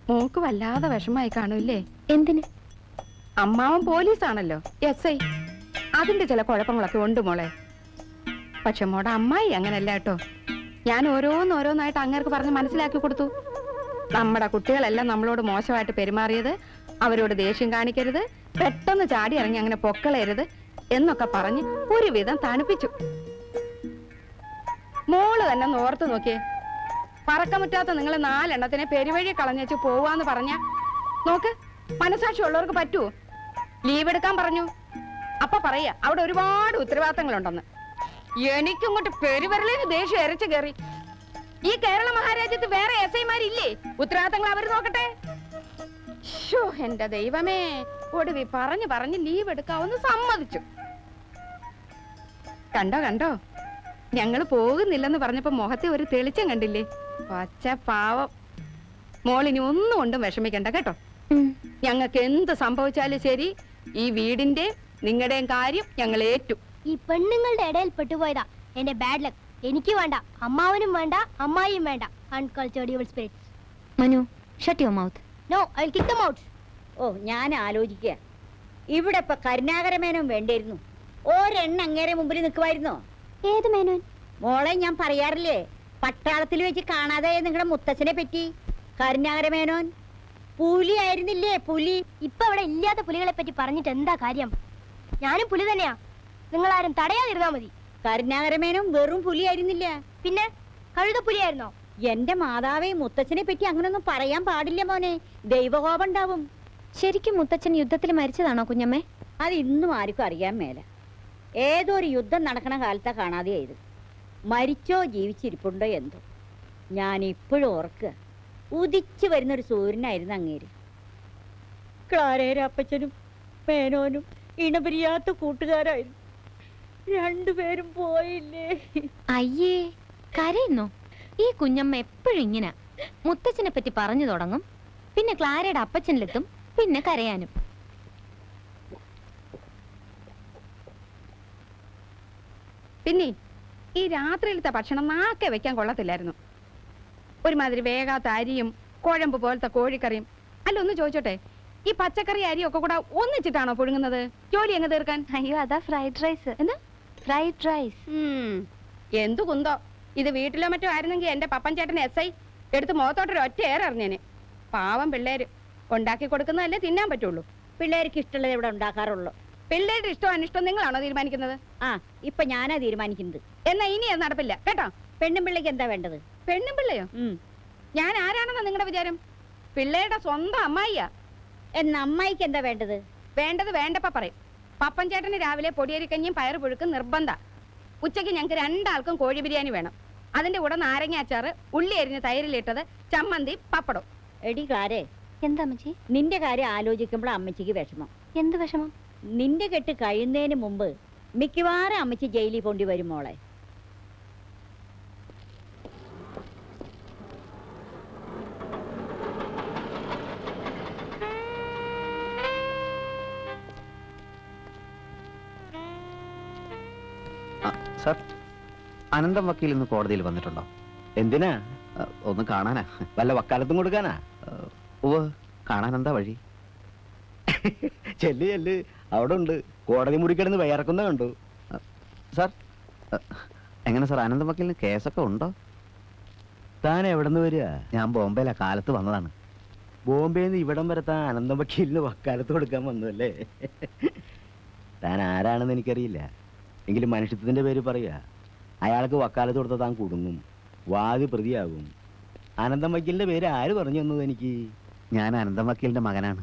Mock വല്ലാതെ വിഷമായി കാണൂല്ലേ എന്തിന് അമ്മാവൻ പോലീസാണല്ലോ എസ് ഐ അതിന്റെ ചില കുഴപ്പങ്ങളൊക്കെ ഉണ്ട് മോളെ പക്ഷെ മോടെ അമ്മായി അങ്ങനല്ല കേട്ടോ ഞാൻ ഓരോന്നോരോന്നായിട്ട് അങ്ങേർക്ക് പറഞ്ഞ് മനസ്സിലാക്കി കൊടുത്തു നമ്മുടെ കുട്ടികളെല്ലാം നമ്മളോട് മോശമായിട്ട് പെരുമാറിയത് അവരോട് ദേഷ്യം കാണിക്കരുത് പെട്ടെന്ന് ചാടി ഇറങ്ങി അങ്ങനെ പൊക്കളയരുത് എന്നൊക്കെ പറഞ്ഞ് ഒരുവിധം തണുപ്പിച്ചു മോള് തന്നെ ഒന്ന് ഓർത്ത് നോക്കിയേ പറക്കമുറ്റാത്ത നിങ്ങൾ നാലെണ്ണത്തിനെ പെരുവഴി കളഞ്ഞേച്ച് പോവാന്ന് പറഞ്ഞ നോക്ക് മനസാക്ഷി ഉള്ളവർക്ക് പറ്റുമോ ലീവ് എടുക്കാൻ പറഞ്ഞു അപ്പൊ പറയാ അവിടെ ഒരുപാട് ഉത്തരവാദിത്തങ്ങളുണ്ടെന്ന് എനിക്കിങ്ങോട്ട് പെരുവരലിന് ദേഷ്യം എരച്ചു കയറി ഈ കേരള മഹാരാജ്യത്ത് വേറെ എസ് ഐമാരില്ലേ ഉത്തരവാദിത്തങ്ങൾ അവർ നോക്കട്ടെ ശോ, എന്റെ ദൈവമേ ഒടുവി പറഞ്ഞു പറഞ്ഞ് ലീവ് എടുക്കാവുന്ന സമ്മതിച്ചു കണ്ടോ കണ്ടോ ഞങ്ങള് പോകുന്നില്ലെന്ന് പറഞ്ഞപ്പോ മുഖത്തെ ഒരു തെളിച്ചം കണ്ടില്ലേ പച്ച പാവം മോളിനി ഒന്നും കൊണ്ടും വിഷമിക്കണ്ട കേട്ടോ ഉം. ഞങ്ങൾക്ക് എന്ത് സംഭവിച്ചാലും ശരി ഈ വീടിന്റെ നിങ്ങളുടെയും കാര്യം ഞങ്ങൾ ഏറ്റു ഈ പെണ്ണുങ്ങളുടെ ഇടയിൽ പെട്ടുപോയതാ എന്റെ ബാഡ് ലക്ക് എനിക്ക് വേണ്ട അമ്മാവനും വേണ്ട അമ്മായിയും വേണ്ട uncultured your spirit Manu shut your mouth no I kick them out ഓ ഞാൻ ആലോചിക്കുക ഇവിടെ ഇപ്പൊ കരുണാകരമേനോൻ വേണ്ടിയിരുന്നു ഒരെണ്ണ അങ്ങേരെ മുമ്പിൽ നിൽക്കുമായിരുന്നോ ഏത് മേനോൻ മോളെ ഞാൻ പറയാറില്ലേ പട്ടാളത്തിൽ വെച്ച് കാണാതെ നിങ്ങളുടെ മുത്തച്ഛനെ പറ്റി കരുണാകരമേനോൻ പുലി ആയിരുന്നില്ലേ പുലി ഇപ്പൊ അവിടെ ഇല്ലാത്ത പുലികളെ പറ്റി പറഞ്ഞിട്ട് എന്താ കാര്യം ഞാനും പുലി തന്നെയാ നിങ്ങൾ ആരും തടയാതിരുന്നാ മതി കരുണാകരമേനോൻ വെറും പുലി ആയിരുന്നില്ല പിന്നെ കഴുത പുലിയായിരുന്നോ എന്റെ മാതാവേ മുത്തച്ഛനെ പറ്റി അങ്ങനൊന്നും പറയാൻ പാടില്ല മോനെ ദൈവകോപം ഉണ്ടാവും ശരിക്കും മുത്തച്ഛൻ യുദ്ധത്തിൽ മരിച്ചതാണോ കുഞ്ഞമ്മേ അത് ഇന്നും ആർക്കും അറിയാൻ മേല ഏതോ ഒരു യുദ്ധം നടക്കണ കാലത്താ കാണാതെയായത് മരിച്ചോ ജീവിച്ചിരിപ്പുണ്ടോ എന്തോ ഞാൻ ഇപ്പോഴും ഓർക്കുക ഉദിച്ചു വരുന്നൊരു സൂര്യനായിരുന്നു അങ്ങേര് ക്ലാരേര അപ്പച്ചനും മേനോനും ഇണപിരിയാത്ത കൂട്ടുകാരായിരുന്നു രണ്ടുപേരും പോയില്ലേ അയ്യേ കരയുന്നോ ഈ കുഞ്ഞമ്മ എപ്പോഴും ഇങ്ങനെ മുത്തച്ഛനെ പറ്റി പറഞ്ഞു തുടങ്ങും പിന്നെ ക്ലാരയുടെ അപ്പച്ചനിലെത്തും പിന്നെ കരയാനും പിന്നെ ഈ രാത്രിയിലത്തെ ഭക്ഷണം നാക്കെ വെക്കാൻ കൊള്ളത്തില്ലായിരുന്നു ഒരുമാതിരി വേഗാത്ത അരിയും കുഴമ്പ് പോലത്തെ കോഴിക്കറിയും അല്ല ഒന്ന് ചോദിച്ചോട്ടെ ഈ പച്ചക്കറി അരിയും ഒക്കെ കൂടെ ഒന്നിച്ചിട്ടാണോ പുഴുങ്ങുന്നത് ജോലി എങ്ങ് തീർക്കാൻ അയ്യോ അതാ ഫ്രൈഡ് റൈസ് എന്താ ഫ്രൈഡ് റൈസ് ഉം, എന്തു കുന്തോ ഇത് വീട്ടിലോ മറ്റോ ആയിരുന്നെങ്കിൽ എന്റെ പപ്പൻ ചേട്ടൻ എസ് ഐ എടുത്ത് മുഖത്തോട്ടൊരു ഒറ്റ ഏറെറിഞ്ഞേനെ പാവം പിള്ളേര് ഉണ്ടാക്കി കൊടുക്കുന്നതല്ലേ തിന്നാൻ പറ്റുള്ളൂ പിള്ളേർക്ക് ഇഷ്ടമുള്ളത് ഇവിടെ ഉണ്ടാക്കാറുള്ളൂ പിള്ളേരുടെ ഇഷ്ടം അനിഷ്ടം നിങ്ങളാണോ തീരുമാനിക്കുന്നത് ആ ഇപ്പൊ ഞാനാ തീരുമാനിക്കുന്നത് എന്നാ ഇനി അത് നടപ്പില്ല കേട്ടോ പെണ്ണും പിള്ളേക്ക് എന്താ വേണ്ടത് പെണ്ണും പിള്ളയോ ഉം. ഞാൻ ആരാണെന്നാ നിങ്ങളുടെ വിചാരം പിള്ളേരുടെ സ്വന്തം അമ്മായിയാ എന്നാ അമ്മായിക്ക് എന്താ വേണ്ടത് വേണ്ടത് വേണ്ടപ്പ പറയും പപ്പൻ ചേട്ടന് രാവിലെ പൊടിയരിക്കഞ്ഞിയും പയറ് പുഴുക്കും നിർബന്ധ ഉച്ചയ്ക്ക് ഞങ്ങൾക്ക് രണ്ടാൾക്കും കോഴി ബിരിയാണി വേണം അതിന്റെ കൂടെ നാരങ്ങ അച്ചാറ് ഉള്ളി അരിഞ്ഞ് തൈരിലിട്ടത് ചമ്മന്തി പപ്പടം എടി ക്ലാരേ എന്താ അമ്മച്ചി നിന്റെ കാര്യം ആലോചിക്കുമ്പോൾ അമ്മച്ചിക്ക് വിഷമം എന്ത് വിഷമം നിന്റെ കെട്ട് കഴിയുന്നതിന് മുമ്പ് മിക്കവാറും അമ്മച്ചി ജയിലിൽ പോണ്ടി വരും മോളെ സർ അനന്തം വക്കീൽ ഇന്ന് കോടതിയിൽ വന്നിട്ടുണ്ടോ എന്തിനാ അഹ്, ഒന്ന് കാണാനാ വല്ല വക്കാലത്തും കൊടുക്കാനാ അഹ്, ഉവ്വ് കാണാൻ എന്താ വഴി ചെല്ല് ചെല്ല് അവിടെ ഉണ്ട് കോടതി മുറിക്കിടന്ന് വയറക്കുന്ന കണ്ടു സാർ അഹ്, എങ്ങനെ സാർ അനന്തം വക്കീലിന് കേസൊക്കെ ഉണ്ടോ താൻ എവിടെ നിന്ന് വരിക ഞാൻ ബോംബെയിലെ കാലത്ത് വന്നതാണ് ബോംബെയിൽ നിന്ന് ഇവിടം വരെ താൻ അനന്തം വക്കീലിന് വക്കാലത്ത് കൊടുക്കാൻ വന്നതല്ലേ താൻ ആരാണെന്ന് എനിക്കറിയില്ല എങ്കിലും മനുഷ്യത്വത്തിന്റെ പേര് പറയുക അയാൾക്ക് വക്കാലത്ത് കൊടുത്താൽ താൻ കുടുങ്ങും വാദി പ്രതിയാകും അനന്തം വക്കീലിന്റെ പേര് ആര് പറഞ്ഞു തന്നത് എനിക്ക് ഞാൻ അനന്തം വക്കീലിന്റെ മകനാണ്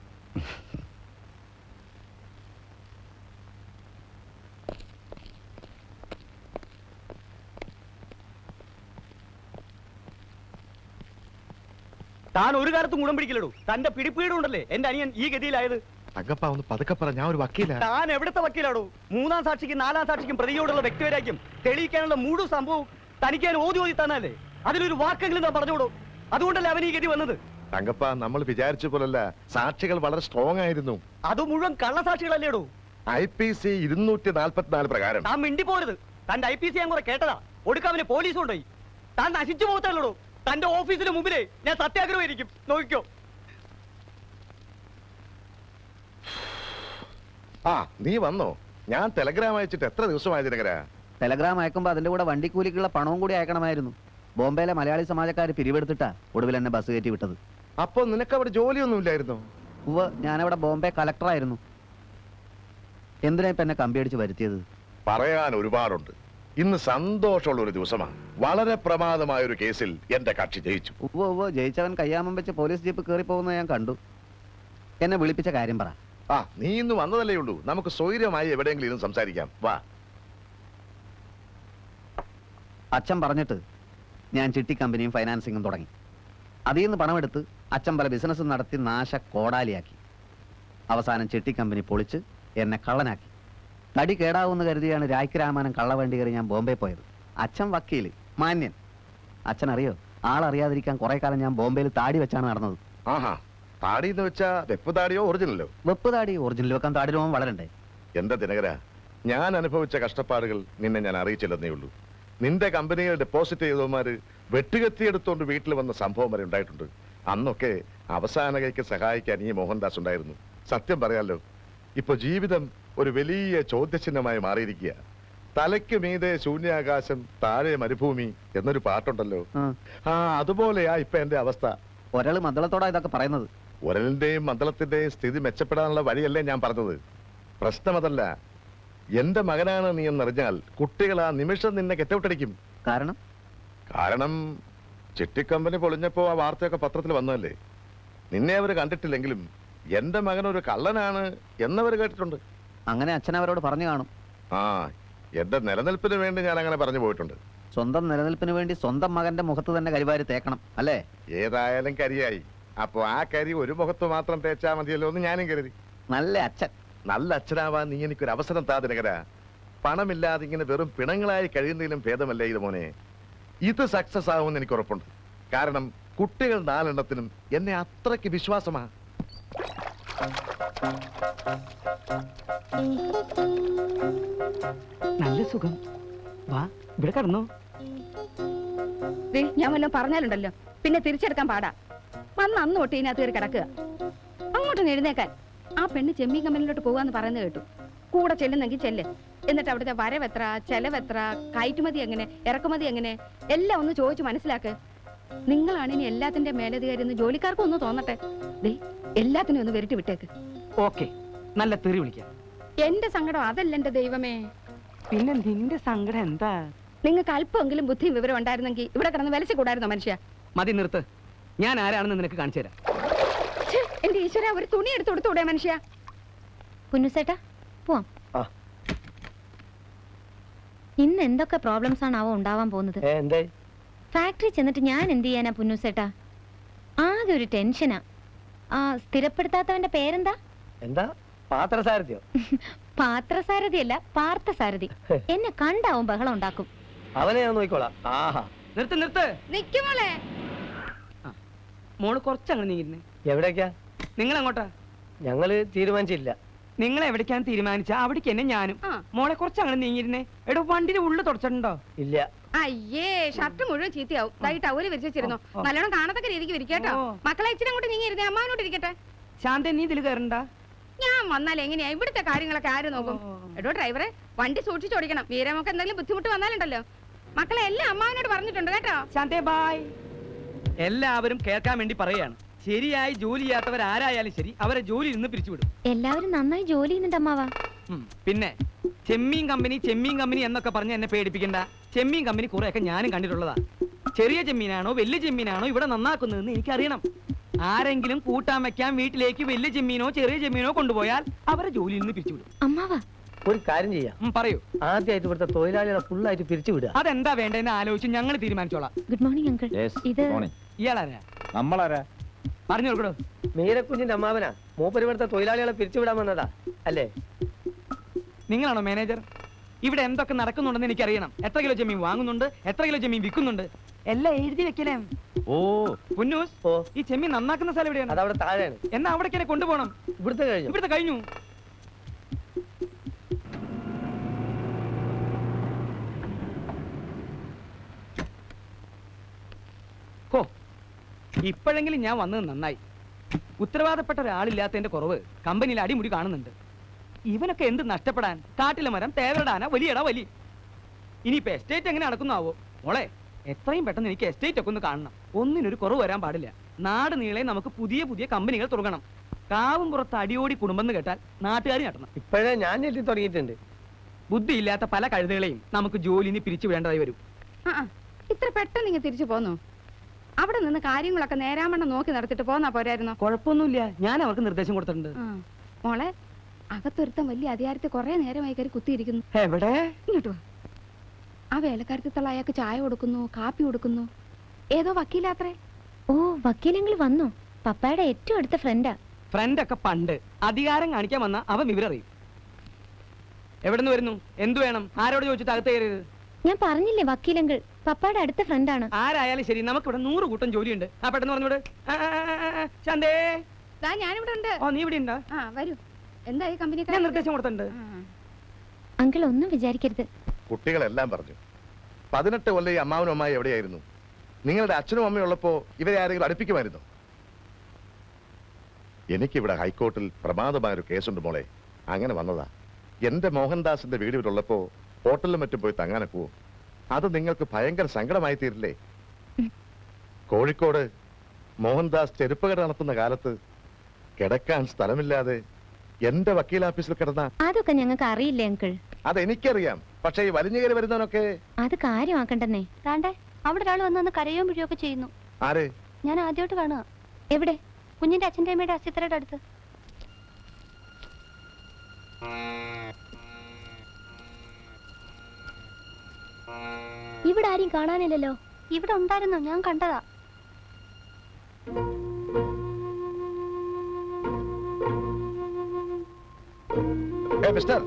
താൻ ഒരു കാലത്തും ഗുണം പിടിക്കില്ലടൂ തന്റെ പിടിപ്പീടുണ്ടല്ലേ എന്റെ അനിയൻ ഈ ഗതിയിലായത് തങ്കപ്പ ഒന്ന് പതുക്കെ പറ ഞാൻ ഒരു വക്കീല താൻ എവിടത്തെ വക്കീലാടോ മൂന്നാം സാക്ഷിക്കും നാലാം സാക്ഷിക്കും പ്രതിയോടുള്ള വ്യക്തിവരാക്കും തെളിയിക്കാനുള്ള മുഴുവൻ സംഭവം തനിക്ക് ഞാൻ ഓതി ഓതി തന്നല്ലേ അതിലൊരു വാക്കെങ്കിലും താൻ പറഞ്ഞോടൂ അതുകൊണ്ടല്ലേ അവൻ ഈ ഗതി വന്നത് തങ്കപ്പ നമ്മൾ വിചാരിച്ച പോലല്ല സാക്ഷികൾ വളരെ സ്ട്രോങ് ആയിരുന്നു അത് മുഴുവൻ കള്ളസാക്ഷികളല്ലേടോ ഐ പി സി ഇരുന്നൂറ്റി നാൽപ്പത്തിനാല് പ്രകാരം താൻ മിണ്ടി പോരുത് തന്റെ ഐ പി സി ഞാൻ കുറെ കേട്ടതാ ഒടുക്കവന് പോലീസ് കൊണ്ടുപോയി താൻ നശിച്ചു പോകത്തല്ലോ തന്റെ ഓഫീസിന് മുമ്പിലേ ഞാൻ സത്യാഗ്രഹമായിരിക്കും നോക്കിക്കോ ആ നീ വന്നോ ഞാൻ ടെലഗ്രാം അയച്ചിട്ട് എത്ര ദിവസമായി ദിനകര ടെലഗ്രാം അയക്കുമ്പോൾ അതിന്റെ കൂടെ വണ്ടിക്കൂലിക്കുള്ള പണവും കൂടി അയക്കണമായിരുന്നു ബോംബെയിലെ മലയാളി സമാജക്കാർ പിരിവെടുത്തിട്ടാ ഒടുവിൽ എന്നെ ബസ് കയറ്റി വിട്ടത് അപ്പൊ നിനക്ക് അവിടെ ജോലിയൊന്നും ഇല്ലായിരുന്നോ ഉവ്വ് ഞാനവിടെ ബോംബെ കളക്ടറായിരുന്നു എന്തിനാ ഇപ്പൊ എന്നെ കമ്പിയടിച്ച് വരുത്തിയത് പറയാൻ ഒരുപാടുണ്ട് ഇന്ന് സന്തോഷമുള്ള ഒരു ദിവസമാണ് വളരെ പ്രമാദമായ ഒരു കേസിൽ എന്റെ കക്ഷി ജയിച്ചു ഉവ്വ് ഉവ്വ് ജയിച്ചവൻ കയ്യാമം വെച്ച് പോലീസ് ജീപ്പ് കയറി പോകുന്നത് ഞാൻ കണ്ടു എന്നെ വിളിപ്പിച്ച കാര്യം പറ ആ നീ ഇന്ന് വന്നതല്ലേ ഉള്ളൂ നമുക്ക് സ്വൈര്യമായി എവിടെയെങ്കിലും ഇരുന്ന് സംസാരിക്കാം വാ അച്ഛൻ പറഞ്ഞിട്ട് ഞാൻ ചിട്ടി കമ്പനിയും ഫൈനാൻസിങ്ങും തുടങ്ങി അതിൽ നിന്ന് പണമെടുത്ത് അച്ഛൻ പല ബിസിനസ്സും നടത്തി നാശ കോടാലിയാക്കി അവസാനം ചിട്ടി കമ്പനി പൊളിച്ച് എന്നെ കള്ളനാക്കി തടി കേടാവൂന്ന് കരുതിയാണ് രായ്ക്ക് രാമാനം കള്ളവണ്ടി കയറി ഞാൻ ബോംബെ പോയത് അച്ഛൻ വക്കീല് മാന്യൻ അച്ഛൻ അറിയോ ആളറിയാതിരിക്കാൻ കുറെ കാലം ഞാൻ ബോംബെയിൽ താടി വെച്ചാണ് നടന്നത് ആഹാ താടി എന്ന് വെച്ചാ വെപ്പ് താടിയോ ഒറിജിനലോ വെപ്പ് താടി ഒറിജിനൽ വെക്കാൻ താടി രോമം വളരണ്ടേ എന്റെ ദിനകര ഞാൻ അനുഭവിച്ച കഷ്ടപ്പാടുകൾ നിന്നെ ഞാൻ അറിയിച്ചില്ലെന്നേ ഉള്ളൂ നിന്റെ കമ്പനിയിൽ ഡെപ്പോസിറ്റ് ചെയ്തവന്മാര് വെട്ടുകത്തിയെടുത്തോണ്ട് വീട്ടിൽ വന്ന സംഭവം വരെ ഉണ്ടായിട്ടുണ്ട് അന്നൊക്കെ അവസാന കൈക്ക് സഹായിക്കാൻ ഈ മോഹൻദാസ് ഉണ്ടായിരുന്നു സത്യം പറയാലോ ഇപ്പൊ ജീവിതം ഒരു വലിയ ചോദ്യചിഹ്നമായി മാറിയിരിക്കുക തലയ്ക്ക് മീതെ ശൂന്യാകാശം താഴെ മരുഭൂമി എന്നൊരു പാട്ടുണ്ടല്ലോ ആ. ആ അതുപോലെയാ ഇപ്പൊ എന്റെ അവസ്ഥ ഒരാള് മദ്ദളത്തോടാ ഇതൊക്കെ പറയുന്നത് ഉരലിന്റെയും മന്ദളത്തിന്റെയും സ്ഥിതി മെച്ചപ്പെടാനുള്ള വഴിയല്ലേ ഞാൻ പറഞ്ഞത് പ്രശ്നം അതല്ല എന്റെ മകനാണ് നീ എന്നറിഞ്ഞാൽ കുട്ടികൾ ആ നിമിഷം നിന്നെ കെട്ടവിട്ടടിക്കും കാരണം കാരണം ചിട്ടിക്കമ്പനി പൊളിഞ്ഞപ്പോ ആ വാർത്തയൊക്കെ പത്രത്തിൽ വന്നതല്ലേ നിന്നെ അവർ കണ്ടിട്ടില്ലെങ്കിലും എന്റെ മകൻ ഒരു കള്ളനാണ് എന്നവർ കേട്ടിട്ടുണ്ട് അങ്ങനെ അച്ഛൻ അവരോട് പറഞ്ഞു കാണും ആ എന്റെ നിലനിൽപ്പിന് വേണ്ടി ഞാൻ അങ്ങനെ പറഞ്ഞു പോയിട്ടുണ്ട് സ്വന്തം നിലനിൽപ്പിന് വേണ്ടി സ്വന്തം മകന്റെ മുഖത്ത് തന്നെ കരിവാരി തേക്കണം അല്ലേ ഏതായാലും കരിയായി അപ്പൊ ആ കരി ഒരു മുഖത്ത് മാത്രം തേച്ചാ മതിയല്ലോ എന്ന് ഞാനും കരുതി നല്ല അച്ഛൻ നല്ല അച്ഛനാവാൻ നീ എനിക്കൊരു അവസരം താ ദിനകര പണമില്ലാതെ ഇങ്ങനെ വെറും പിണങ്ങളായി കഴിയുന്നതിലും ഭേദമല്ലേ ഇത് മോനെ ഇത് സക്സസ് ആവുമെന്ന് എനിക്ക് ഉറപ്പുണ്ട് കാരണം കുട്ടികൾ നാലെണ്ണത്തിനും എന്നെ അത്രയ്ക്ക് വിശ്വാസമാ നല്ല സുഖം വാ ഇവിടെ കടന്നോ ദേ, ഞാൻ വല്ലതും പറഞ്ഞാലുണ്ടല്ലോ പിന്നെ തിരിച്ചെടുക്കാൻ പാടാ വന്ന് അന്ന് തൊട്ട് ഇതിനകത്ത് കയറി കിടക്കുക അങ്ങോട്ട് എഴുന്നേക്കാൻ ആ പെണ്ണ് ചെമ്മീൻ കമ്പനിയിലോട്ട് പോകാന്ന് പറയുന്നത് കേട്ടു കൂടെ ചെല്ലുന്നെങ്കിൽ ചെല്ല് എന്നിട്ട് അവിടുത്തെ വരവെത്ര ചെലവെത്ര കയറ്റുമതി എങ്ങനെ ഇറക്കുമതി എങ്ങനെ എല്ലാം ഒന്ന് ചോദിച്ചു മനസ്സിലാക്ക് നിങ്ങളാണ് ഇനി എല്ലാത്തിന്റെ മേലധികാരി എന്ന് ജോലിക്കാർക്കും ഒന്ന് തോന്നട്ടെ ദേ എല്ലാത്തിനും ഒന്ന് വെരിട്ടി വിട്ടേക്ക് ഓക്കെ നല്ല തെറി വിളിക്കാം എന്റെ സങ്കടം അതല്ല എന്റെ ദൈവമേ പിന്നെ നിന്റെ സങ്കടം എന്താ നിങ്ങൾക്ക് അല്പമെങ്കിലും ബുദ്ധിയും വിവരം ഉണ്ടായിരുന്നെങ്കിൽ ഇവിടെ കിടന്ന് വിലച്ചു കൂടായിരുന്നോ മനുഷ്യ മതി നിർത്ത് ഞാൻ ആരാണെന്ന് നിനക്ക് കാണിച്ചു തരാം ഛെ, എന്റെ ഈശ്വര ഒരു തുണി എടുത്ത് കൊടുത്തൂടെ മനുഷ്യ പുന്നുസേട്ടാ പോവാം ആ. ഇന്ന് എന്തൊക്കെ പ്രോബ്ലംസ് ആണ് അവ ഉണ്ടാവാൻ പോകുന്നത് എന്തേ ഫാക്ടറി ചെന്നിട്ട് ഞാൻ എന്ത് ചെയ്യാനാ പുന്നുസേട്ടാ ആകെ ഒരു ടെൻഷനാ ആ സ്ഥിരപ്പെടുത്താത്തവന്റെ പേരെന്താ എന്താ പാത്രസാരഥ്യോ പാത്രസാരഥിയല്ല പാർത്ഥസാരഥി എന്നെ കണ്ടാവും ബഹളം ഉണ്ടാക്കും അവനെ ഞാൻ നോക്കിക്കോളാം ആഹാ നിർത്ത് നിർത്ത് നിക്കുമോളെ മോള് കുറച്ചങ്ങനെ നീങ്ങുന്നേ എവിടേക്കാ നിങ്ങൾ എങ്ങോട്ടാ ഞങ്ങള് തീരുമാനിച്ചില്ല നിങ്ങൾ എവിടേക്കാണ് തീരുമാനിച്ച അവിടേക്ക് തന്നെ ഞാനും ആ. മോളെ കുറച്ച് അങ്ങനെ നീങ്ങിയിരുന്നേ എടോ വണ്ടിന്റെ ഉള്ളിൽ തുടച്ചിട്ടുണ്ടോ ഇല്ല അയ്യേ ഷർട്ട് മുഴുവൻ ചീത്തയാവും ദാ ഈ ടവല് വിരിച്ചിരുന്നു ഓ, ഓ. നല്ലോണം കാണത്തക്ക രീതിക്ക് വിരിക്കട്ടോ ഓ. മക്കളെ ഇച്ചിരി അങ്ങോട്ട് നീങ്ങിയിരുന്നേ അമ്മാവനോട്ട് ഇരിക്കട്ടെ ശാന്ത നീ ഇതിൽ കയറണ്ട ഞാൻ വന്നാൽ എങ്ങനെയാ ഇവിടുത്തെ കാര്യങ്ങളൊക്കെ ആര് നോക്കും ഓ. എടോ ഡ്രൈവറെ വണ്ടി സൂക്ഷിച്ചോടിക്കണം വീരമൊക്കെ എന്തെങ്കിലും ബുദ്ധിമുട്ട് വന്നാലുണ്ടല്ലോ മക്കളെ എല്ലാം അമ്മാവനോട് പറഞ്ഞിട്ടുണ്ട് കേട്ടോ ശാന്തേ ബായ് എല്ലാവരും കേൾക്കാൻ വേണ്ടി പറയാണ് ശരിയായി ജോലി ചെയ്യാത്തവർ ആരായാലും ശരി അവരെ ജോലി നിന്ന് പിരിച്ചുവിടും എല്ലാവരും നന്നായി ജോലി ചെയ്യുന്നുണ്ട് അമ്മാവാ ഉം. പിന്നെ ചെമ്മീൻ കമ്പനി ചെമ്മീൻ കമ്പനി എന്നൊക്കെ പറഞ്ഞ് എന്നെ പേടിപ്പിക്കണ്ട ചെമ്മീൻ കമ്പനി കുറെയൊക്കെ ഞാനും കണ്ടിട്ടുള്ളതാ ചെറിയ ചെമ്മീനാണോ വലിയ ചെമ്മീനാണോ ഇവിടെ നന്നാക്കുന്നതെന്ന് എനിക്കറിയണം ആരെങ്കിലും കൂട്ടാൻ വെക്കാൻ വീട്ടിലേക്ക് വലിയ ചെമ്മീനോ ചെറിയ ചെമ്മീനോ കൊണ്ടുപോയാൽ അവരെ ജോലിയിൽ നിന്ന് പിരിച്ചുവിടും അമ്മാവാ ഒരു കാര്യം ചെയ്യാം ഉം, പറയൂ ആദ്യമായിട്ട് ഇവിടുത്തെ തൊഴിലാളികളെ ഫുള്ളായിട്ട് പിരിച്ചു വിടുക അതെന്താ വേണ്ടതെന്ന് ആലോചിച്ച് ഞങ്ങൾ തീരുമാനിച്ചോളാം ഗുഡ് മോർണിംഗ് അങ്കിൾ ഇത് ഇയാളാരാ നമ്മളാരാ പറഞ്ഞു കൊടുക്കടോ മീരക്കുഞ്ഞിന്റെ അമ്മാവനാ മൂപ്പര് ഇവിടുത്തെ തൊഴിലാളികളെ പിരിച്ചുവിടാൻ വന്നതാ അല്ലേ നിങ്ങളാണോ മാനേജർ ഇവിടെ എന്തൊക്കെ നടക്കുന്നുണ്ടെന്ന് എനിക്കറിയണം എത്ര കിലോ ചെമ്മീൻ വാങ്ങുന്നുണ്ട് എത്ര കിലോ ചെമ്മീൻ വിൽക്കുന്നുണ്ട് എല്ലാം എഴുതി വെക്കലേ ഓ പുന്നൂസ് ഓ ഈ ചെമ്മീൻ നന്നാക്കുന്ന സ്ഥലം എവിടെയാണ് അതവിടെ താഴെയാണ് എന്നാ അവിടേക്ക് എന്നെ കൊണ്ടുപോകണം ഇവിടുത്തെ കഴിഞ്ഞു ഇവിടുത്തെ കഴിഞ്ഞു ഓ ഇപ്പോഴെങ്കിലും ഞാൻ വന്നത് നന്നായി ഉത്തരവാദപ്പെട്ട ഒരാളില്ലാത്തതിന്റെ കുറവ് കമ്പനിയിൽ അടിമുടി കാണുന്നുണ്ട് ഇവനൊക്കെ എന്ത് നഷ്ടപ്പെടാൻ കാട്ടിലെ മരം തേവരടാന വലിയടാ വലി ഇനിയിപ്പോ എസ്റ്റേറ്റ് എങ്ങനെ നടക്കുന്നാവോ മോളെ എത്രയും പെട്ടെന്ന് എനിക്ക് എസ്റ്റേറ്റ് ഒക്കെ ഒന്ന് കാണണം ഒന്നിനൊരു കുറവ് വരാൻ പാടില്ല നാട് നീളെ നമുക്ക് പുതിയ പുതിയ കമ്പനികൾ തുടങ്ങണം കാവും പുറത്ത് അടിയോടി കുടുംബം എന്ന് കേട്ടാൽ നാട്ടുകാർ നടണം ഇപ്പോഴേ ഞാൻ ഞെട്ടി തുടങ്ങിയിട്ടുണ്ട് ബുദ്ധിയില്ലാത്ത പല കഴുതകളെയും നമുക്ക് ജോലിന് പിരിച്ചു വിടേണ്ടതായി വരും ആ ആ, ഇത്ര പെട്ടെന്ന് ഇങ്ങ് തിരിച്ചു പോന്നു അവിടെ നിന്ന് കാര്യങ്ങളൊക്കെ നേരാമണ്ണം നോക്കി നടത്തിട്ട് പോന്നാ പോരായിരുന്നോ കുഴപ്പമൊന്നുമില്ല ഞാൻ അവർക്ക് നിർദ്ദേശം കൊടുത്തിട്ടുണ്ട് ആ, മോളെ അകത്തൊരുത്തം വലിയ അധികാരത്തിൽ കുറെ നേരമായി കയറി കുത്തിയിരിക്കുന്നു എവിടെ ഇങ്ങോട്ട് വാ. ആ വേലക്കാരത്തിത്തുള്ള അയാൾക്ക് ചായ കൊടുക്കുന്നു കാപ്പി കൊടുക്കുന്നു ഏതോ വക്കീലാത്രേ ഓ വക്കീലെങ്കിൽ വന്നോ പപ്പായുടെ ഏറ്റവും അടുത്ത ഫ്രണ്ടാ ഫ്രണ്ട് ഒക്കെ പണ്ട് അധികാരം കാണിക്കാൻ വന്ന അവൻ വിവരറിയും എവിടുന്ന് വരുന്നു എന്തു വേണം ആരോട് ചോദിച്ചിട്ട് അകത്ത് കയറിയത് ഞാൻ പറഞ്ഞില്ലേ വക്കീലെങ്കിൽ പപ്പായുടെ അടുത്ത ഫ്രണ്ടാണ് ആരായാലും ശരി നമുക്ക് ഇവിടെ നൂറ് കൂട്ടം ജോലിയുണ്ട് ആ പെട്ടെന്ന് പറഞ്ഞോട് ആ, ആ, ആ, ആ, ആ, ശാന്തേ ദാ ഞാനിവിടെ ഉണ്ട് ഓ നീ ഇവിടെ ഉണ്ടോ ആ വരൂ എന്തായി കമ്പനി ഞാൻ നിർദ്ദേശം കൊടുത്തിട്ടുണ്ട് അങ്കിൾ ഒന്നും വിചാരിക്കരുത് കുട്ടികളെല്ലാം പറഞ്ഞു പതിനെട്ട് കൊല്ലം ഈ അമ്മാവനും അമ്മായി എവിടെയായിരുന്നു നിങ്ങളുടെ അച്ഛനും അമ്മയും ഉള്ളപ്പോ ഇവരെ ആരെങ്കിലും അടുപ്പിക്കുമായിരുന്നു എനിക്കിവിടെ ഹൈക്കോർട്ടിൽ പ്രമാദമായൊരു കേസുണ്ട് മോളെ അങ്ങനെ വന്നതാ എന്റെ മോഹൻദാസിന്റെ വീട് ഇവിടെ ഉള്ളപ്പോ ഹോട്ടലിലും മറ്റും പോയി തങ്ങാനൊക്കുവോ അത് നിങ്ങൾക്ക് ഭയങ്കര സങ്കടമായി തീരില്ലേ കോഴിക്കോട് മോഹൻദാസ് ചെരുപ്പ് കട നടത്തുന്ന കാലത്ത് കിടക്കാൻ സ്ഥലമില്ലാതെ എന്റെ വക്കീലാഫീസിൽ കിടന്ന അതൊക്കെ ഞങ്ങൾക്ക് അറിയില്ലേ അങ്കിൾ അതെനിക്കറിയാം പക്ഷേ ഈ വലിഞ്ഞു കയറി വരുന്നവനൊക്കെ അത് കാര്യമാക്കണ്ടെന്നേ താണ്ടേ അവിടെ ഒരാൾ വന്നു കരയോ പിഴിയൊക്കെ ചെയ്യുന്നു ആര് ഞാൻ ആദ്യമായിട്ട് കാണുക എവിടെ കുഞ്ഞിന്റെ അച്ഛൻ്റെ അമ്മയുടെ അസ്ഥിത്തറയുടെ അടുത്ത് ഇവിടെ ആരും കാണാനില്ലല്ലോ ഇവിടെ ഉണ്ടായിരുന്നു ഞാൻ കണ്ടതാ ഏ മിസ്റ്റർ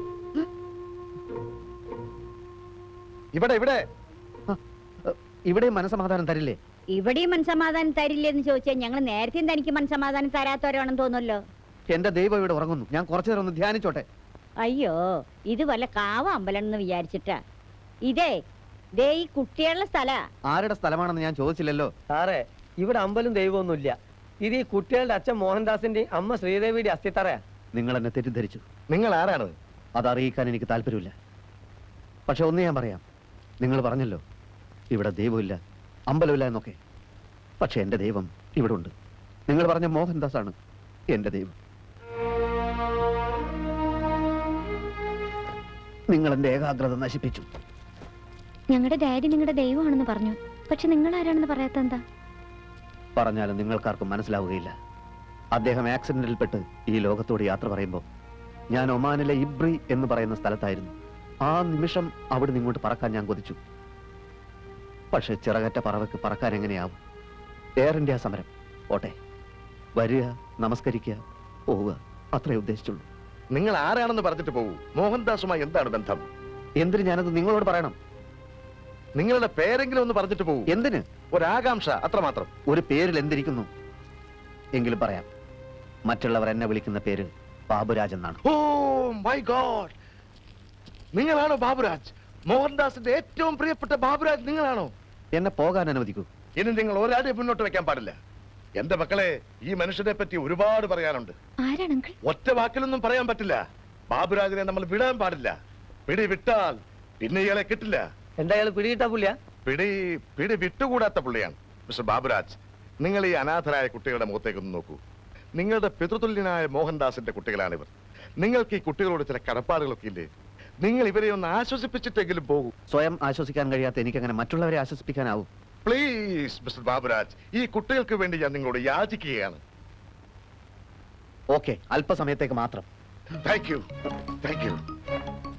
ഇവിടെ ഇവിടെ ഇവിടെ മനസമാധാനം തരില്ലേ ഇവിടെയും മനസമാധാനം തരില്ലെന്ന് ചോദിച്ചാൽ ഞങ്ങൾ നേരത്തെയും തനിക്ക് മനസമാധാനം തരാത്തവരാണെന്ന് തോന്നുമല്ലോ എന്റെ ദൈവം ഇവിടെ ഉറങ്ങുന്നു ഞാൻ കുറച്ചു നേരം ഒന്ന് ധ്യാനിച്ചോട്ടെ അയ്യോ ഇത് വല്ല കാവ അമ്പലം എന്ന് വിചാരിച്ചിട്ടാ ഇതേ ദേ ഈ കുട്ടികളുടെ സ്ഥല ആരുടെ സ്ഥലമാണെന്ന് ഞാൻ ചോദിച്ചില്ലല്ലോ സാറേ ഇവിടെ അമ്പലും ദൈവമൊന്നുമില്ല ഇത് ഈ കുട്ടികളുടെ അച്ഛൻ മോഹൻദാസിന്റെ അമ്മ ശ്രീദേവിയുടെ അസ്ഥിത്തറയാ നിങ്ങൾ എന്നെ തെറ്റിദ്ധരിച്ചു നിങ്ങൾ ആരാണ് അത് അറിയിക്കാൻ എനിക്ക് താല്പര്യമില്ല പക്ഷെ ഒന്ന് ഞാൻ പറയാം നിങ്ങൾ പറഞ്ഞല്ലോ ഇവിടെ ദൈവമില്ല അമ്പലമില്ല എന്നൊക്കെ പക്ഷെ എന്റെ ദൈവം ഇവിടെ ഉണ്ട് നിങ്ങൾ പറഞ്ഞ മോഹൻദാസ് ആണ് എന്റെ ദൈവം നിങ്ങൾ എന്റെ ഏകാഗ്രത നശിപ്പിച്ചു ഞങ്ങളുടെ ഡാഡി നിങ്ങളുടെ ദൈവമാണെന്ന് പറഞ്ഞു പക്ഷെ നിങ്ങൾ ആരാണെന്ന് പറയാത്ത എന്താ പറഞ്ഞാലും നിങ്ങൾക്കാർക്കും മനസ്സിലാവുകയില്ല അദ്ദേഹം ആക്സിഡന്റിൽപ്പെട്ട് ഈ ലോകത്തോട് യാത്ര പറയുമ്പോൾ ഞാൻ ഒമാനിലെ ഇബ്രി എന്ന് പറയുന്ന സ്ഥലത്തായിരുന്നു ആ നിമിഷം അവിടെ ഇങ്ങോട്ട് പറക്കാൻ ഞാൻ കൊതിച്ചു പക്ഷെ ചിറകറ്റ പറവയ്ക്ക് പറക്കാൻ എങ്ങനെയാവും എയർ ഇന്ത്യ സമരം ഓട്ടെ വരിക നമസ്കരിക്കുക പോവുക അത്രേ ഉദ്ദേശിച്ചുള്ളൂ നിങ്ങൾ ആരാണെന്ന് പറഞ്ഞിട്ട് പോകൂ മോഹൻദാസുമായി എന്താണ് ബന്ധം എന്തിന് ഞാനത് നിങ്ങളോട് പറയണം നിങ്ങളുടെ പേരെങ്കിലും ഒന്ന് പറഞ്ഞിട്ട് പോകൂ എന്തിന് ഒരാകാംക്ഷ അത്രമാത്രം ഒരു പേരിൽ എന്തിരിക്കുന്നു എങ്കിലും പറയാം മറ്റുള്ളവർ എന്നെ വിളിക്കുന്ന പേര് ബാബുരാജ് എന്നാണ് ഓ മൈ ഗോഡ് നിങ്ങളാണോ ബാബുരാജ് മോഹൻദാസിന്റെ ഏറ്റവും പ്രിയപ്പെട്ട ബാബുരാജ് നിങ്ങളാണോ എന്നെ പോകാൻ അനുവദിക്കൂ ഇനി നിങ്ങൾ ഒരാളെ മുന്നോട്ട് വെക്കാൻ പാടില്ല എന്റെ മക്കളെ ഈ മനുഷ്യനെ പറ്റി ഒരുപാട് പറയാനുണ്ട് ആരാണ് അങ്കിൾ ഒറ്റ വാക്കിലൊന്നും പറയാൻ പറ്റില്ല ബാബുരാജിനെ നമ്മൾ വിടാൻ പാടില്ല പിടി വിട്ടാൽ പിന്നെ ഇയാളെ കിട്ടില്ല എന്താ അയാൾ പിടികിട്ടാ പുള്ളിയാ പിടി പിടി വിട്ടുകൂടാത്ത പുള്ളിയാണ് മിസ്റ്റർ ബാബുരാജ് നിങ്ങൾ ഈ അനാഥരായ കുട്ടികളുടെ മുഖത്തേക്കൊന്ന് നോക്കൂ നിങ്ങളുടെ പിതൃതുല്യനായ മോഹൻദാസിന്റെ കുട്ടികളാണിവർ നിങ്ങൾക്ക് ഈ കുട്ടികളോട് ചില കടപ്പാടുകളൊക്കെ ഇല്ലേ നിങ്ങൾ ഇവരെ ഒന്ന് ആശ്വസിപ്പിച്ചിട്ടെങ്കിലും പോകൂ സ്വയം ആശ്വസിക്കാൻ കഴിയാത്ത എനിക്കങ്ങനെ മറ്റുള്ളവരെ ആശ്വസിപ്പിക്കാനാവും പ്ലീസ് മിസ്റ്റർ ബാബുരാജ് ഈ കുട്ടികൾക്ക് വേണ്ടി ഞാൻ നിങ്ങളോട് യാചിക്കുകയാണ് ഓക്കെ അല്പസമയത്തേക്ക് മാത്രം താങ്ക് യു താങ്ക് യു